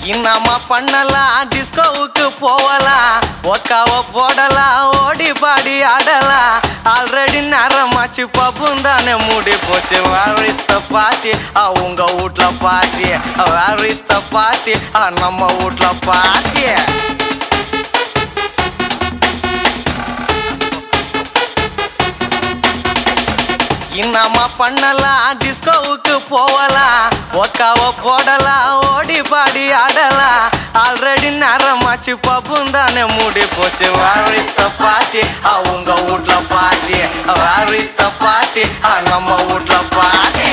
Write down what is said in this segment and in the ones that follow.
இன்னமா பண்ணலாம் டிஸ்கோவுக்கு போகலாம் ஒக்காவ போடலாம் ஓடி பாடி ஆடலாம் ஆல்ரெடி நேரமாச்சு பப்பும் தானே மூடி போச்சு வேர் இஸ் த பார்ட்டி உங்க வீட்ல party where is the party நம்ம வீட்ல பார்ட்டி இன்னமா பண்ணலாம் டிஸ்கோவுக்கு போகலாம் ஒக்காவ போடலாம் ஓடி பாடி ஆடலாம் ஆல்ரெடி நேரமாச்சு பப்பும் தானே மூடி போச்சு வேர் இஸ் த பார்ட்டி உங்க வீட்ல party where is the party நம்ம வீட்ல பார்ட்டி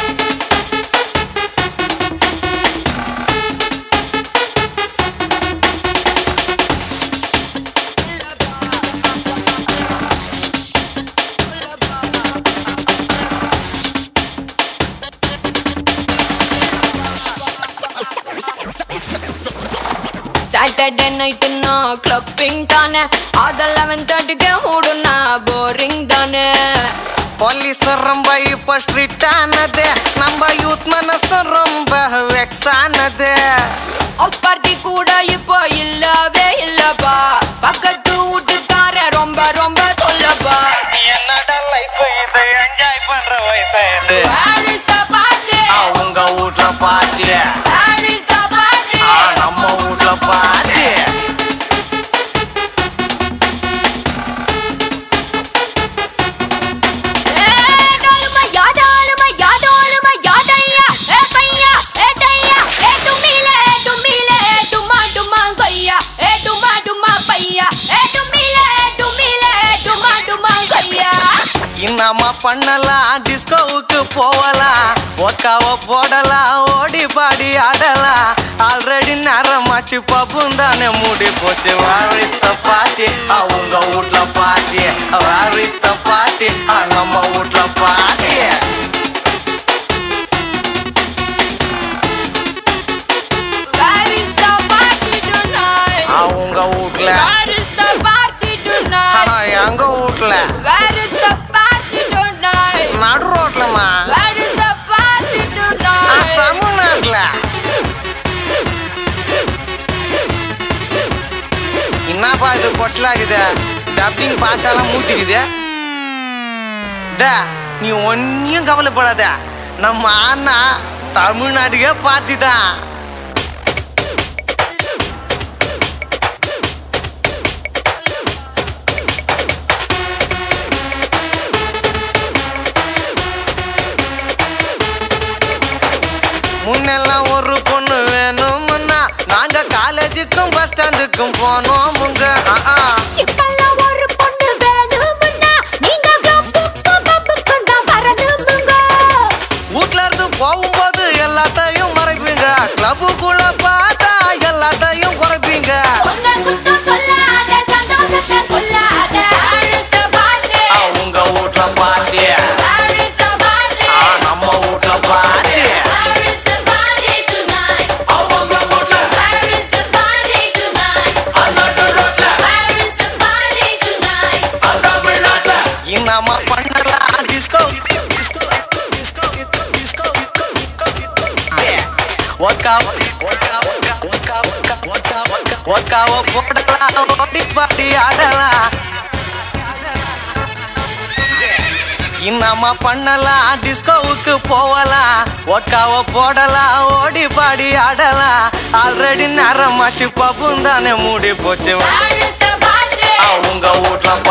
சாட்டர்டே நைட்டுன்னா கிளப்பிங் தானே அது லெவன் தேர்ட்டிக்கு மூடுனா போரிங் தானே போலீஸ் ரொம்ப இப்ப ஸ்ட்ரிக்ட் ஆனது நம்ம யூத் மனசு ரொம்ப வெக்ஸ் ஆனது ஆஃப் பார்ட்டி கூட இப்போ இல்லவே இல்லப்பா பக்கத்து வீட்டுக்கார ரொம்ப ரொம்ப சொல்லப்பா என்னடா லைஃப் இது என்ஜாய் பண்ற வயசு இது Where is the party? உங்க வீட்ல party Where is the party? நம்ம வீட்ல பார்ட்டி ஏய், டாலுமா, யா டாலுமா, யா டாலுமா, யா டையா, ஏ பையா, ஏ டையா, ஏ டும்மில, ஏ டும்மில, ஏ டும்மா, டும்மா கொய்யா, ஏ டும்மா, டும்மா பையா, ஏ டும்மில, ஏ டும்மில, ஏ டும்மா, டும்மா கொய்யா. இன்னமா பண்ணலாம் டிஸ்கோவுக்கு போகலாம் ஒக்காவ போடலாம் ஓடி பாடி ஆடலாம் ஆல்ரெடி நேரமாச்சு பப்பும் தானே மூடி போச்சு வேர் இஸ் த பார்ட்டி உங்க வீட்ல party where is the party நம்ம வீட்ல party Where is the party tonight? உங்க வீட்ல Where is the party tonight? எங்க வீட்ல Where is the party tonight? நடு ரோட்லமா Where is the party tonight? தமிழ்நாட்டுல என்னப்பா இது கொச்சலாகுது டப்பிங் பாஷாலாம் மூட்டிக்குது டே நீ ஒன்னும் கவலைப்படாத நம்ம அண்ணா தமிழ்நாட்டுக்கே பார்ட்டி தான் முன்னெல்லாம் ஒரு பொண்ணு வேணும்னா நாங்க காலேஜுக்கும் பஸ் ஸ்டாண்டுக்கும் போனோமுங்க ஆ, ஆ. இப்பெல்லாம் ஒரு பொண்ணு வேணும்னா நீங்க கிளப்புக்கும் பப்புக்கும் தான் வரணுமுங்க. வீட்ல இருந்து போகும்போது எல்லாத்தையும் மறைப்பீங்க கிளப்புக்குள்ள பார்த்தா எல்லாத்தையும் குறைப்பீங்க உன்னை குத்தம் சொல்லாத, சந்தோஷத்தை சொல்லாத. Where is the party? உங்க வீட்ல party Where is the party? நம்ம வீட்ல party Where is the party tonight? அவங்க வீட்ல Where is the party tonight? அண்ணாட்டு ரோட்ல Where is the party tonight? தமிழ்நாட்டுல இன்னமா பண்ணலாம் டிஸ்கோ டிஸ்கோ டிஸ்கோ டிஸ்கோ ஒக்கா ஒக்கா ஒக்கா ஒக்கா ஒக்கா ஒக்கா ஒக்கா ஒக்காவ போடலாம் ஓடி பாடி ஆடலாம் இன்னமா பண்ணலாம் டிஸ்கோவுக்கு போகலாம் ஒக்காவ போடலாம் ஓடி பாடி ஆடலாம் ஆல்ரெடி நேரமாச்சு பப்பும் தானே மூடி போச்சு Where is the party? உங்க வீட்ல